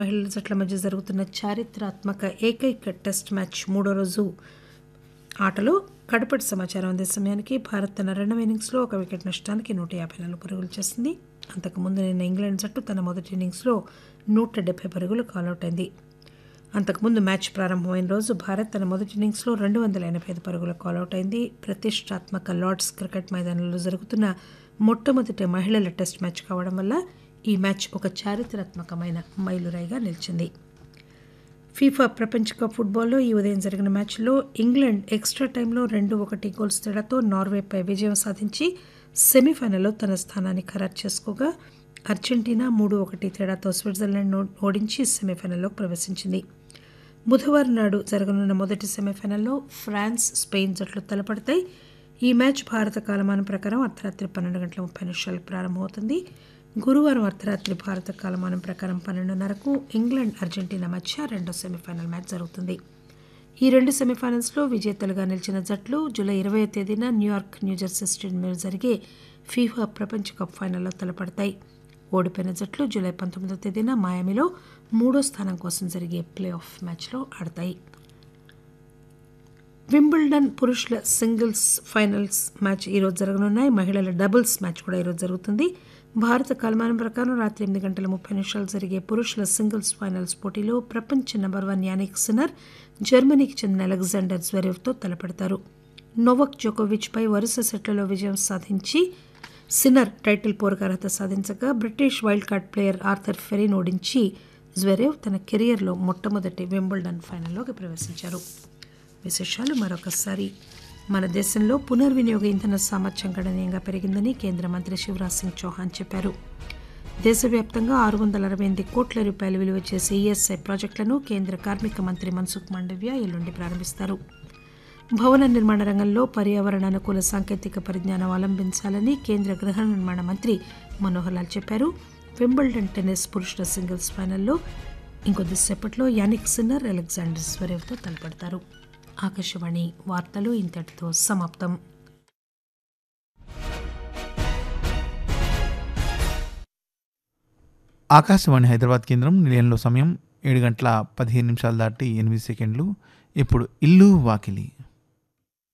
మహిళల జట్ల మధ్య జరుగుతున్న చారిత్రాత్మక ఏకైక టెస్ట్ మ్యాచ్ మూడో రోజు ఆటలో కడపటి సమాచారం అందే సమయానికి భారత్ తన రెండవ ఇన్నింగ్స్లో ఒక వికెట్ నష్టానికి నూట యాభై నాలుగు పరుగులు చేసింది అంతకుముందు నిన్న ఇంగ్లాండ్ జట్టు తన మొదటి ఇన్నింగ్స్లో నూట డెబ్బై పరుగులు కాలౌట్ అయింది అంతకుముందు మ్యాచ్ ప్రారంభమైన రోజు భారత్ తన మొదటి ఇన్నింగ్స్లో రెండు వందల ఎనభై ఐదు పరుగుల కాలౌట్ అయింది ప్రతిష్టాత్మక లార్డ్స్ క్రికెట్ మైదానంలో జరుగుతున్న మొట్టమొదటి మహిళల టెస్ట్ మ్యాచ్ కావడం వల్ల ఈ మ్యాచ్ ఒక చారిత్రాత్మకమైన మైలురాయిగా నిలిచింది ఫీఫా ప్రపంచ కప్ ఫుట్బాల్లో ఈ ఉదయం జరిగిన మ్యాచ్లో ఇంగ్లాండ్ ఎక్స్ట్రా టైంలో రెండు ఒకటి గోల్స్ తేడాతో నార్వేపై విజయం సాధించి సెమీఫైనల్లో తన స్థానాన్ని ఖరారు చేసుకోగా అర్జెంటీనా మూడు ఒకటి తేడాతో స్విట్జర్లాండ్ ఓడించి సెమీఫైనల్లోకి ప్రవేశించింది బుధవారం నాడు జరగనున్న మొదటి సెమీఫైనల్లో ఫ్రాన్స్ స్పెయిన్ జట్లు తలపడతాయి ఈ మ్యాచ్ భారత కాలమానం ప్రకారం అర్ధరాత్రి పన్నెండు గంటల ముప్పై నిమిషాలకు ప్రారంభమవుతుంది గురువారం అర్ధరాత్రి భారత కాలమానం ప్రకారం పన్నెండున్నరకు ఇంగ్లాండ్ అర్జెంటీనా మధ్య రెండో సెమీఫైనల్ మ్యాచ్ జరుగుతుంది ఈ రెండు సెమీఫైనల్స్లో విజేతలుగా నిలిచిన జట్లు జూలై ఇరవై తేదీన న్యూయార్క్ న్యూజెర్సీ స్టేడియంలో జరిగే ఫీఫా ప్రపంచ కప్ ఫైనల్లో తలపడతాయి ఓడిపోయిన జట్లు జూలై పంతొమ్మిదో తేదీన మాయామిలో మూడో స్థానం కోసం జరిగే ప్లే ఆఫ్ మ్యాచ్లో ఆడతాయి వింబుల్డన్ పురుషుల సింగిల్స్ ఫైనల్స్ మ్యాచ్ ఈరోజు జరగనున్నాయి మహిళల డబుల్స్ మ్యాచ్ కూడా ఈరోజు జరుగుతుంది భారత కాలమానం ప్రకారం రాత్రి ఎనిమిది గంటల ముప్పై నిమిషాలు జరిగే పురుషుల సింగిల్స్ ఫైనల్స్ పోటీలో ప్రపంచ నెంబర్ వన్ యానిక్ సిన్నర్ జర్మనీకి చెందిన అలెగ్జాండర్ జ్వెరేవ్తో తలపడతారు నోవక్ జోకోవిచ్ పై వరుస సెట్లలో విజయం సాధించి సిన్నర్ టైటిల్ పోరుకు అర్హత సాధించగా British wild card player Arthur Fery ఓడించి జ్వెరేవ్ తన కెరియర్లో మొట్టమొదటి వింబుల్డన్ ఫైనల్లోకి ప్రవేశించారు విశేషాలు మరొకసారి మన దేశంలో పునర్వినియోగ ఇంధన సామర్థ్యం గణనీయంగా పెరిగిందని కేంద్ర మంత్రి శివరాజ్ సింగ్ చౌహాన్ చెప్పారు దేశవ్యాప్తంగా ఆరు వందల అరవై ఎనిమిది కోట్ల రూపాయలు విలువ చేసే ఈఎస్ఐ ప్రాజెక్టులను కేంద్ర కార్మిక మంత్రి మన్సుఖ్ మాండవ్య ఎల్లుండి ప్రారంభిస్తారు భవన నిర్మాణ రంగంలో పర్యావరణ అనుకూల సాంకేతిక పరిజ్ఞానం అవలంబించాలని కేంద్ర గృహ నిర్మాణ మంత్రి మనోహర్ లాల్ చెప్పారు వింబుల్డన్ టెన్నిస్ పురుషుల సింగిల్స్ ఫైనల్లో ఇంకొద్దిసేపట్లో యానిక్ సిన్నర్ అలెగ్జాండర్ స్వరేవ్తో తలపడతారు ఆకాశవాణి వార్తలు ఇంతటితో సమాప్తం ఆకాశవాణి హైదరాబాద్ కేంద్రం నిలయంలో సమయం ఏడు గంటల పదిహేను నిమిషాలు దాటి ఎనిమిది సెకండ్లు ఇప్పుడు ఇల్లు వాకిలి